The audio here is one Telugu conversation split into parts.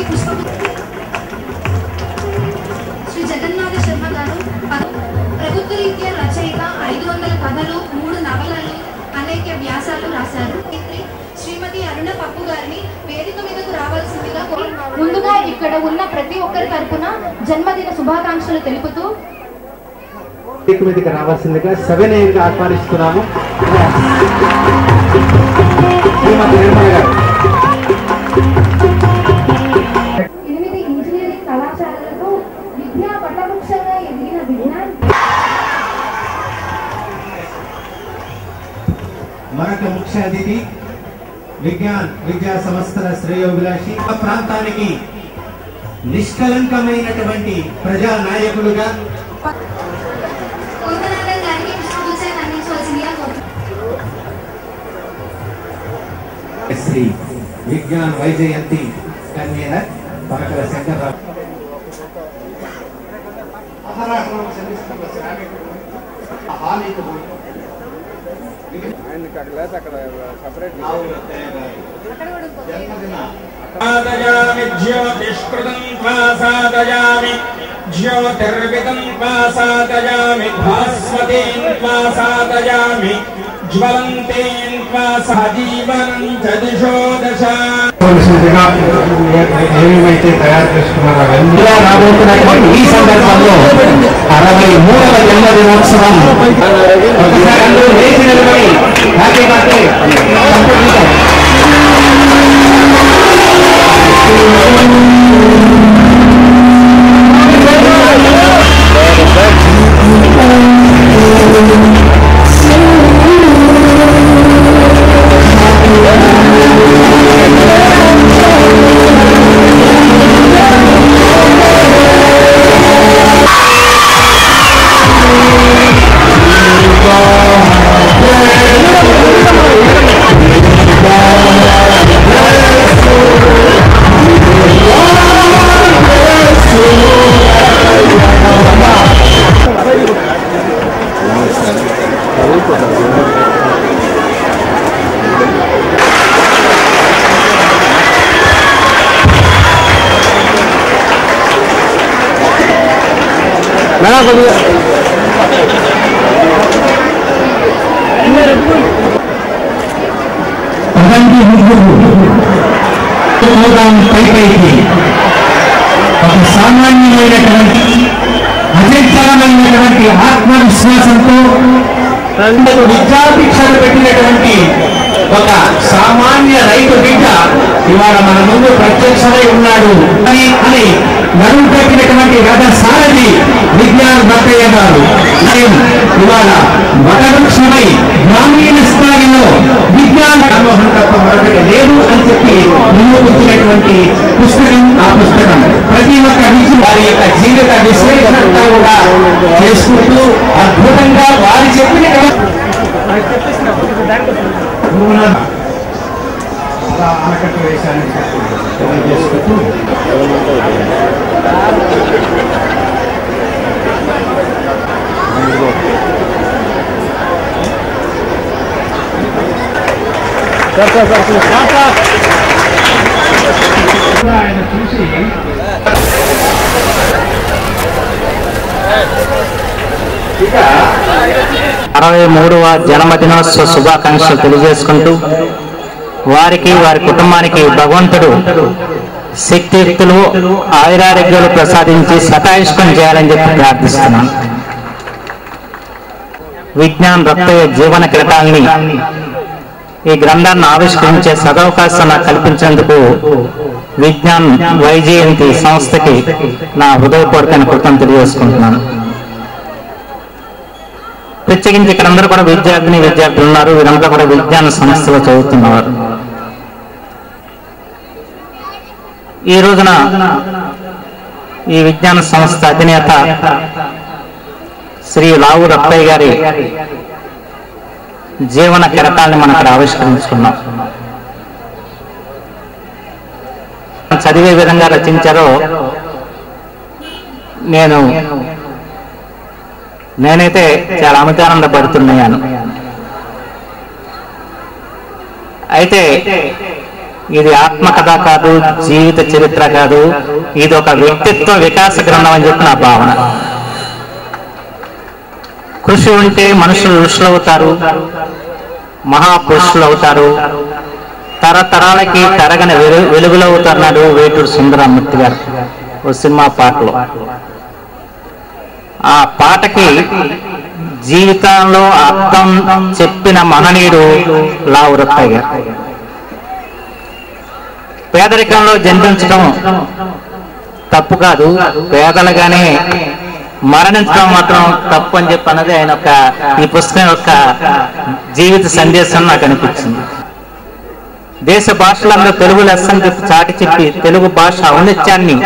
పుష్ప శ్రీ జగన్నాథ శర్మ గారు ప- ప్రభుత్వ రీత్యా రచయిత ఐదు వందల కథలు మూడు నవలలు అనేక వ్యాసాలు రాశారు ఇత్రి శ్రీమతి అరుణ పప్పు గారిని వేదిక మీదకు రావాల్సిందిగా కోరు- ముందుగా ఇక్కడ ఉన్న ప్రతి ఒక్కరి తరపున జన్మదిన శుభాకాంక్షలు తెలుపుతూ వేదిక మీదకి రావాల్సిందిగా సెవెన్ గా ఆహ్వానిస్తున్నాము శ్రీమతి నిర్మల గారు ఎనిమిది ఇంజనీరింగ్ కళాశాలలకు విద్యా పట్టవృక్షంగా ఎదిగిన విజ్ఞాన్ మరొక ముఖ్య అతిథి విజ్ఞాన్ విద్యా సంస్థల శ్రేయోభిలాషి ఆ ప్రాంతానికి నిష్కలంకమైనటువంటి ప్రజా నాయకులుగా కొందనాథన్ గారికి పుష్పగుచ్చాన్ని అందించవలసిందిగా కోరుతున్నాను శ్రీ విజ్ఞాన్ వైజయంతి కన్వీనర్ పరకల శంకర్రావు सादयामि ज्योतिष्कृतं त्वा सादयामि ज्योतिर्विदं त्वा सादयामि भास्वतीं त्वा सादयामि ज्वलन्तीं त्वा सजीवनं च दिशो दशा కావలసిందిగా ఏమేమైతే తయారు చేసుకున్నారో అవన్నీ రాబోతున్నటువంటి ఈ సందర్భంలో అరవై మూడవ జన్మదినోత్సవం ఒకసారి అందరూ లేచి నిలబడి హ్యాపీ బర్త్డే సంపూర్ణితం. పదండి ముగ్గురు పోదాం పై పైకి ఒక సామాన్యమైనటువంటి అచంచలమైనటువంటి ఆత్మవిశ్వాసంతో అందరూ విద్యాభిక్షలు పెట్టినటువంటి ఒక సామాన్య రైతు బిడ్డ ఇవాళ మన ముందు ప్రత్యక్షమై ఉన్నాడు అని అని నడుము పెట్టినటువంటి రథ సారథి విజ్ఞాన భట్టయ్య గారు నేను ఇవాళ వటవృక్షమై గ్రామీణ స్థాయిలో విజ్ఞాన సమూహం తప్ప మరొకటి లేదు అని చెప్పి ముందుకొచ్చినటువంటి పుస్తకం ఆ పుస్తకం ప్రతి ఒక్క విషయం వారి యొక్క జీవిత విశ్లేషణ అంతా కూడా చేసుకుంటూ అద్భుతంగా వారి చెప్పిన ఆనకట్టు వేశాలని చెప్పి తెలియజేసుకుంటూ ఆయన చూసి అరవై మూడవ జన్మదినోత్సవ శుభాకాంక్షలు తెలియజేసుకుంటూ వారికి వారి కుటుంబానికి భగవంతుడు శక్తియుక్తులు ఆయురారోగ్యాలు ప్రసాదించి సతాయిష్టం చేయాలని చెప్పి ప్రార్థిస్తున్నాను విజ్ఞాన్ రక్తయ జీవన కిరటాల్ని ఈ గ్రంథాన్ని ఆవిష్కరించే సదవకాశం నాకు కల్పించేందుకు విజ్ఞాన్ వైజయంతి సంస్థకి నా హృదయపూర్వకమైన కృతం తెలియజేసుకుంటున్నాను ప్రత్యేకించి ఇక్కడ అందరూ కూడా విద్యార్థిని విద్యార్థులు ఉన్నారు వీరంతా కూడా విజ్ఞాన సంస్థలో చదువుతున్నారు ఈ రోజున ఈ విజ్ఞాన సంస్థ అధినేత శ్రీ లావు రత్తయ్య గారి జీవన కిరటాన్ని మనం ఇక్కడ ఆవిష్కరించుకున్నాం చదివే విధంగా రచించారో నేను నేనైతే చాలా అమితానంద పడుతున్నాను అయితే ఇది ఆత్మకథ కాదు జీవిత చరిత్ర కాదు ఇది ఒక వ్యక్తిత్వ వికాస గ్రంథం అని చెప్పి నా భావన కృషి ఉంటే మనుషులు ఋషులు అవుతారు మహాపురుషులు అవుతారు తరతరాలకి తరగని వెలు- వెలుగులు అవుతున్నాడు వేటూరు సుందరమూర్తి గారు ఓ సినిమా పాటలో ఆ పాటకి జీవితంలో అర్థం చెప్పిన మహనీయుడు లావురత్తయ్య గారు పేదరికంలో జన్మించడం తప్పు కాదు పేదలుగానే మరణించడం మాత్రం తప్పు అని చెప్పి అన్నది ఆయన యొక్క ఈ పుస్తకం యొక్క జీవిత సందేశం నాకు అనిపించింది దేశ భాషలందరూ తెలుగు లెస్సని చెప్పి చాటి చెప్పి తెలుగు భాష ఔన్నత్యాన్ని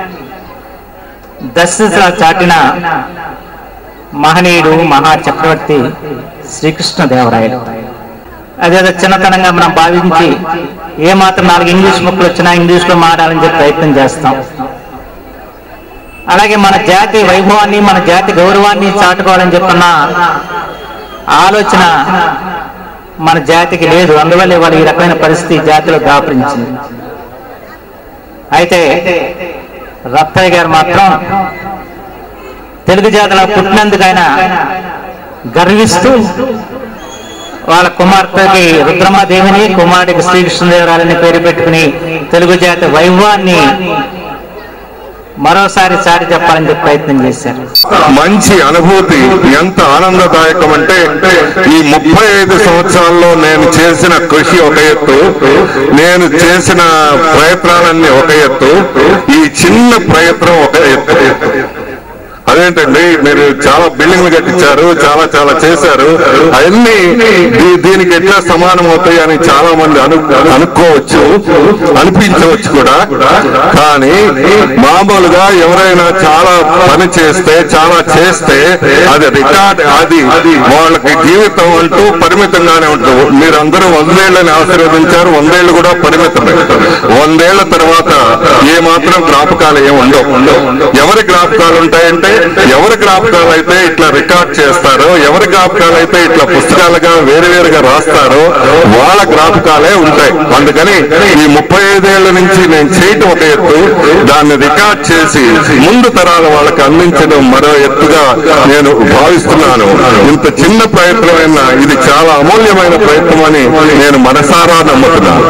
దశ చాటిన మహనీయుడు మహా చక్రవర్తి శ్రీకృష్ణదేవరాయలు అదేదో చిన్నతనంగా మనం భావించి ఏ మాత్రం నాలుగు ఇంగ్లీష్ ముక్కలు వచ్చినా ఇంగ్లీష్ లో మాట్లాడాలని చెప్పి ప్రయత్నం చేస్తాం అలాగే మన జాతి వైభవాన్ని మన జాతి గౌరవాన్ని చాటుకోవాలని చెప్పన్న ఆలోచన మన జాతికి లేదు అందువల్ల ఇవాళ ఈ రకమైన పరిస్థితి జాతిలో దాపరించింది అయితే రత్తయ్య గారు మాత్రం తెలుగు జాతిలో పుట్టినందుకైనా గర్విస్తూ వాళ్ళ కుమార్తెకి రుద్రమాదేవిని కుమారుడికి శ్రీకృష్ణదేవరాయలని పేరు పెట్టుకుని తెలుగు జాతి వైభవాన్ని మరోసారి చాటి చెప్పాలని చెప్పి ప్రయత్నం చేశారు మంచి అనుభూతి ఎంత ఆనందదాయకం అంటే ఈ ముప్పై ఐదు సంవత్సరాల్లో నేను చేసిన కృషి ఒక ఎత్తు నేను చేసిన ప్రయత్నాలన్నీ ఒక ఎత్తు ఈ చిన్న ప్రయత్నం ఒక ఎత్తు అదేంటండి మీరు చాలా బిల్డింగ్లు కట్టించారు చాలా చాలా చేశారు అవన్నీ దీ- దీనికి ఎట్లా సమానం అవుతాయి అని చాలా మంది అను అనుకోవచ్చు అనిపించవచ్చు కూడా కానీ మామూలుగా ఎవరైనా చాలా పని చేస్తే చాలా చేస్తే అది రికార్డ్ అది వాళ్ళకి జీవితం అంటూ పరిమితంగానే ఉంటుంది మీరందరూ వందేళ్లని ఆశీర్వదించారు వందేళ్లు కూడా పరిమితమే వందేళ్ల తర్వాత ఏ మాత్రం జ్ఞాపకాలు ఏమి ఉండవు ఎవరి జ్ఞాపకాలు ఉంటాయంటే ఎవరి జ్ఞాపకాలు అయితే ఇట్లా రికార్డ్ చేస్తారో ఎవరి జ్ఞాపకాలు అయితే ఇట్లా పుస్తకాలుగా వేరు వేరుగా రాస్తారో వాళ్ళ జ్ఞాపకాలే ఉంటాయి అందుకని ఈ ముప్పై ఐదేళ్ల నుంచి నేను చేయటం ఒక ఎత్తు దాన్ని రికార్డ్ చేసి ముందు తరాల వాళ్ళకి అందించడం మరో ఎత్తుగా నేను భావిస్తున్నాను ఇంత చిన్న ప్రయత్నమైన ఇది చాలా అమూల్యమైన ప్రయత్నం అని నేను మనసారా నమ్ముతున్నాను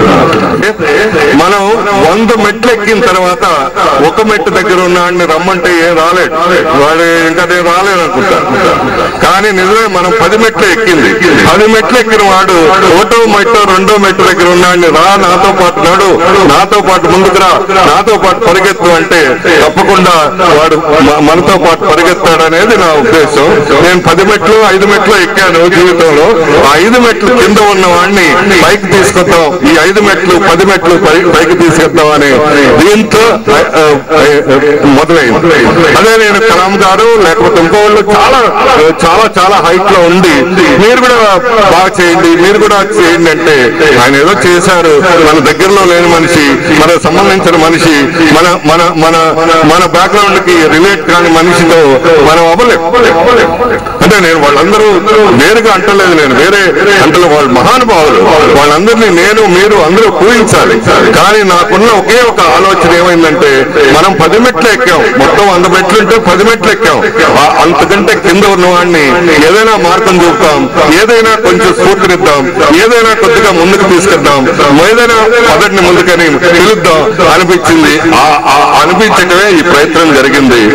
మనం వంద మెట్లు ఎక్కిన తర్వాత ఒక మెట్టు దగ్గర ఉన్నాడిని రమ్మంటే ఏం రాలేడు వాడు ఇంకా నేను రాలేను అనుకుంటా కానీ నిజమే మనం పది మెట్లు ఎక్కింది పది మెట్లు ఎక్కిన వాడు ఒకటో మెట్టు రెండో మెట్టు దగ్గర ఉన్నాడిని రా నాతో పాటు నడు నాతో పాటు ముందుకు రా నాతో పాటు పరిగెత్తు అంటే తప్పకుండా వాడు మ- మనతో పాటు పరిగెత్తాడు అనేది నా ఉద్దేశం నేను పది మెట్లు ఐదు మెట్లు ఎక్కాను జీవితంలో ఆ ఐదు మెట్లు కింద ఉన్న వాడిని పైకి తీసుకొద్దాం ఈ ఐదు మెట్లు పది మెట్లు పై- పైకి తీసుకొద్దాం అని దీంతో ఆ, ఆ, ఆ, మొదలైంది అదే నేను కలాం గారు లేకపోతే ఇంకో వాళ్ళు చాలా చాలా చాలా హైట్ లో ఉండి మీరు కూడా బాగా చేయండి మీరు కూడా చేయండి అంటే ఆయన ఏదో చేశారు మన దగ్గరలో లేని మనిషి మనకు సంబంధించిన మనిషి మన మన మన మన బ్యాక్గ్రౌండ్ కి రిలేట్ కాని మనిషితో మనం అవ్వలేం అంటే నేను వాళ్ళందరూ వేరుగా అంటలేదు నేను వేరే అంటే వాళ్ళు మహానుభావులు వాళ్ళందరినీ నేను మీరు అందరూ పూజించాలి కానీ నాకున్న ఒకే ఒక ఆలోచన ఏమైందంటే మనం పది మెట్లు ఎక్కాం మొత్తం వంద మెట్లు ఉంటే పది మెట్లు ఎక్కాం ఆ అంతకంటే కింద ఉన్న వాడిని ఏదైనా మార్గం చూపుతాం ఏదైనా కొంచెం స్ఫూర్తినిద్దాం ఏదైనా కొద్దిగా ముందుకు తీసుకెళ్దాం ఏదైనా మొదటిని ముందుకని పిలుద్దాం అనిపించింది ఆ ఆ అనిపించటమే ఈ ప్రయత్నం జరిగింది